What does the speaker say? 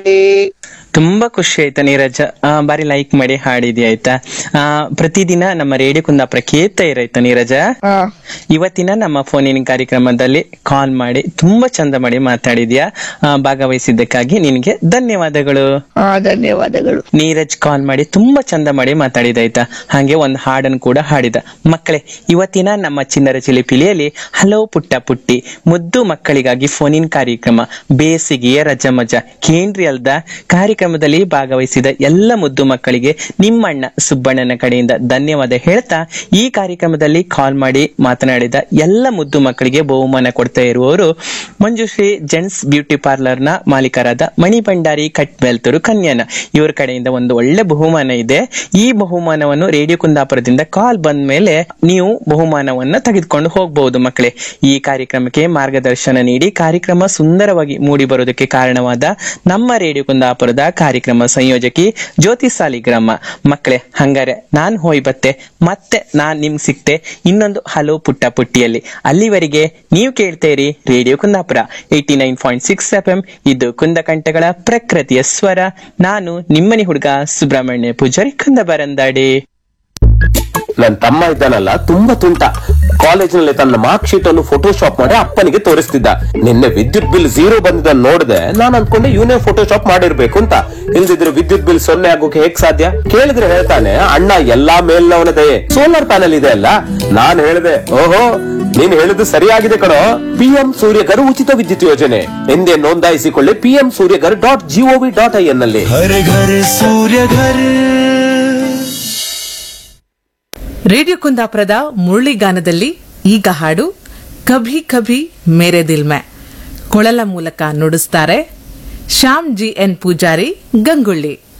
ತುಂಬಾ ಖುಷಿ ಆಯ್ತಾ ನೀರಜ್ ಆ, ಬಾರಿ ಲೈಕ್ ಮಾಡಿ ಹಾಡಿದ್ಯಾ ಆಯ್ತಾ ಆ, ಪ್ರತಿದಿನ ನಮ್ಮ ರೇಡಿಯೋ ಕುಂದಾಪುರ ಕೇಳ್ತಾ ಇರಾಯ್ತಾ ನೀರಜ ಹಾ ಇವತ್ತಿನ ನಮ್ಮ ಫೋನಿನ ಕಾರ್ಯಕ್ರಮದಲ್ಲಿ ಕಾಲ್ ಮಾಡಿ ತುಂಬಾ ಚಂದ ಮಾಡಿ ಮಾತಾಡಿದ್ಯಾ ಆ, ಭಾಗವಹಿಸಿದ್ದಕ್ಕಾಗಿ ನಿನಗೆ ಧನ್ಯವಾದಗಳು ಹಾ ಧನ್ಯವಾದಗಳು ನೀರಜ್ ಕಾಲ್ ಮಾಡಿ ತುಂಬಾ ಚಂದ ಮಾಡಿ ಮಾತಾಡಿದಾಯ್ತಾ ಹಾಗೆ ಒಂದು ಹಾಡನ್ನು ಕೂಡ ಹಾಡಿದ ಮಕ್ಕಳೇ ಇವತ್ತಿನ ನಮ್ಮ ಚಿನ್ನರ ಚಿಲಿಪಿಲಿಯಲ್ಲಿ ಹಲೋ ಪುಟ್ಟ ಪುಟ್ಟಿ ಮುದ್ದು ಮಕ್ಕಳಿಗಾಗಿ ಫೋನಿನ್ ಕಾರ್ಯಕ್ರಮ ಬೇಸಿಗೆಯ ರಜ ಮಜ ಕೇಂದ್ರಿ ಅಲ್ದ ಕಾರ್ಯಕ್ರಮದಲ್ಲಿ ಭಾಗವಹಿಸಿದ ಎಲ್ಲ ಮುದ್ದು ಮಕ್ಕಳಿಗೆ ನಿಮ್ಮಣ್ಣ ಸುಬ್ಬಣ್ಣನ ಕಡೆಯಿಂದ ಧನ್ಯವಾದ ಹೇಳ್ತಾ ಈ ಕಾರ್ಯಕ್ರಮದಲ್ಲಿ ಕಾಲ್ ಮಾಡಿ ಮಾತನಾಡಿದ ಎಲ್ಲ ಮುದ್ದು ಮಕ್ಕಳಿಗೆ ಬಹುಮಾನ ಕೊಡ್ತಾ ಇರುವವರು ಮಂಜುಶ್ರೀ ಜೆಂಟ್ಸ್ ಬ್ಯೂಟಿ ಪಾರ್ಲರ್ ನ ಮಾಲೀಕರಾದ ಮಣಿ ಭಂಡಾರಿ ಕಟ್ ಬೆಲ್ತೂರು ಕನ್ಯಾನ ಇವರ ಕಡೆಯಿಂದ ಒಂದು ಒಳ್ಳೆ ಬಹುಮಾನ ಇದೆ ಈ ಬಹುಮಾನವನ್ನು ರೇಡಿಯೋ ಕುಂದಾಪುರದಿಂದ ಕಾಲ್ ಬಂದ ಮೇಲೆ ನೀವು ಬಹುಮಾನವನ್ನ ತೆಗೆದುಕೊಂಡು ಹೋಗಬಹುದು ಮಕ್ಕಳೇ ಈ ಕಾರ್ಯಕ್ರಮಕ್ಕೆ ಮಾರ್ಗದರ್ಶನ ನೀಡಿ ಕಾರ್ಯಕ್ರಮ ಸುಂದರವಾಗಿ ಮೂಡಿ ಬರೋದಕ್ಕೆ ಕಾರಣವಾದ ನಮ್ಮ ರೇಡಿಯೋ ಕುಂದಾಪುರದ ಕಾರ್ಯಕ್ರಮ ಸಂಯೋಜಕಿ ಜ್ಯೋತಿ ಸಾಲಿಗ್ರಾಮ ಮಕ್ಕಳೇ ಹಂಗಾರೆ ನಾನ್ ಹೋಯ್ ಬತ್ತೆ ಮತ್ತೆ ನಾನ್ ನಿಮ್ಗೆ ಸಿಕ್ತೆ ಇನ್ನೊಂದು ಹಲೋ ಪುಟ್ಟ ಪುಟ್ಟಿಯಲ್ಲಿ ಅಲ್ಲಿವರೆಗೆ ನೀವು ಕೇಳ್ತೇರಿ radio Kundapura eighty nine point six F M ಇದು ಕುಂದಕಂಠಗಳ ಪ್ರಕೃತಿಯ ಸ್ವರ ನಾನು ನಿಮ್ಮನಿ ಹುಡುಗ ಸುಬ್ರಹ್ಮಣ್ಯ ಪೂಜಾರಿ ಕುಂದಬರಂದಾಡಿ ನನ್ ತಮ್ಮ ಇದ್ದಾನಲ್ಲ ತುಂಬಾ ತುಂಟ ಕಾಲೇಜಿನಲ್ಲಿ ತನ್ನ ಮಾರ್ಕ್ ಶೀಟ್ ಅನ್ನು ಫೋಟೋಶಾಪ್ ಮಾಡಿ ಅಪ್ಪನಿಗೆ ತೋರಿಸ್ತಿದ್ದ ನಿನ್ನೆ ವಿದ್ಯುತ್ ಬಿಲ್ ಝೀರೋ ಬಂದಿದ್ದನ್ನು ನೋಡಿದೆ ನಾನು ಅನ್ಕೊಂಡೆ ಇವನೇ ಫೋಟೋಶಾಪ್ ಮಾಡಿರ್ಬೇಕು ಅಂತ ಇಲ್ದಿದ್ರೆ ವಿದ್ಯುತ್ ಬಿಲ್ ಸೊನ್ನೆ ಆಗೋಕೆ ಹೇಗ್ ಸಾಧ್ಯ ಕೇಳಿದ್ರೆ ಹೇಳ್ತಾನೆ ಅಣ್ಣ ಎಲ್ಲಾ ಮೇಲ್ನವನ ದಯೆ ಸೋಲಾರ್ ಪ್ಯಾನಲ್ ಇದೆ ಅಲ್ಲ ನಾನ್ ಹೇಳಿದೆ ಓಹೋ ನೀನ್ ಹೇಳಿದ್ದು ಸರಿಯಾಗಿದೆ ಕಣೋ ಪಿಎಂ ಸೂರ್ಯಗರ್ ಉಚಿತ ವಿದ್ಯುತ್ ಯೋಜನೆ ಎಂದೇ ನೋಂದಾಯಿಸಿಕೊಳ್ಳಿ PM Suryaghar dot gov dot I N ನಲ್ಲಿ हर घर सूर्य घर ರೇಡಿಯೋ ಕುಂದಾಪುರದ ಮುರಳಿಗಾನದಲ್ಲಿ ಈಗ ಹಾಡು ಕಭಿ ಕಭಿ ಮೇರೆ ದಿಲ್ ಮೇ ಕೊಳಲ ಮೂಲಕ ನುಡಿಸ್ತಾರೆ ಶ್ಯಾಮ್ ಜಿ ಎನ್ ಪೂಜಾರಿ ಗಂಗುಳ್ಳಿ